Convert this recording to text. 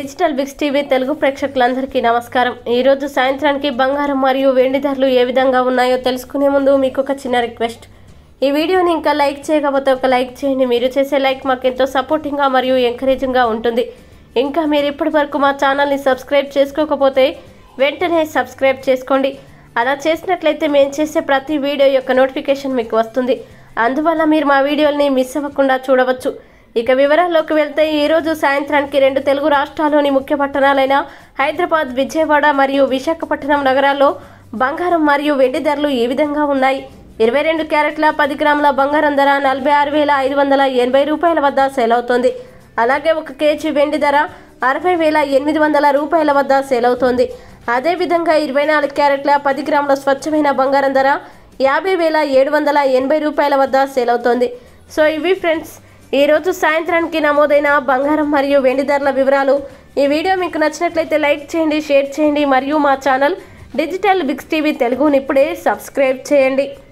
digital Biggs TV Telugu ప్రేక్షకులందరికీ నమస్కారం ఈ రోజు సాయంత్రానికి బంగారం మరియు వెండి ధరలు ఏ విధంగా ఉన్నాయో తెలుసుకునే ముందు మీకు ఒక చిన్న రిక్వెస్ట్ ఈ వీడియోని ఇంకా లైక్ చేయకపోతే ఒక లైక్ చేయండి మీరు చేసే లైక్ మాకు ఎంతో సపోర్టింగ్గా మరియు ఎంకరేజింగ్గా ఉంటుంది ఇంకా మీరు ఇప్పటి వరకు మా ఛానల్ని సబ్స్క్రైబ్ చేసుకోకపోతే వెంటనే సబ్స్క్రైబ్ చేసుకోండి అలా చేసినట్లయితే మేము చేసే ప్రతి వీడియో యొక్క నోటిఫికేషన్ మీకు వస్తుంది అందువల్ల మీరు మా వీడియోల్ని మిస్ అవ్వకుండా చూడవచ్చు ఇక వివరాల్లోకి వెళ్తే ఈ రోజు సాయంత్రానికి రెండు తెలుగు రాష్ట్రాల్లోని ముఖ్య పట్టణాలైన హైదరాబాద్ విజయవాడ మరియు విశాఖపట్నం నగరాల్లో బంగారం మరియు వెండి ధరలు ఈ విధంగా ఉన్నాయి ఇరవై రెండు క్యారెట్ల పది గ్రాముల బంగారం ధర నలభై ఆరు వేల ఐదు వందల ఎనభై రూపాయల వద్ద సేల్ అవుతోంది అలాగే ఒక కేజీ వెండి ధర అరవై వేల ఎనిమిది వందల రూపాయల వద్ద సేల్ అవుతోంది అదేవిధంగా ఇరవై నాలుగు క్యారెట్ల పది గ్రాముల స్వచ్ఛమైన బంగారం ధర యాభై వేల ఏడు వందల ఎనభై రూపాయల వద్ద సేల్ అవుతోంది సో ఇవి ఫ్రెండ్స్ ఈ రోజు సాయంత్రానికి నమోదైన బంగారం మరియు వెండి ధరల వివరాలు ఈ వీడియో మీకు నచ్చినట్లయితే లైక్ చేయండి షేర్ చేయండి మరియు మా ఛానల్ డిజిటల్ బిగ్స్ టీవీ తెలుగుని ఇప్పుడే సబ్స్క్రైబ్ చేయండి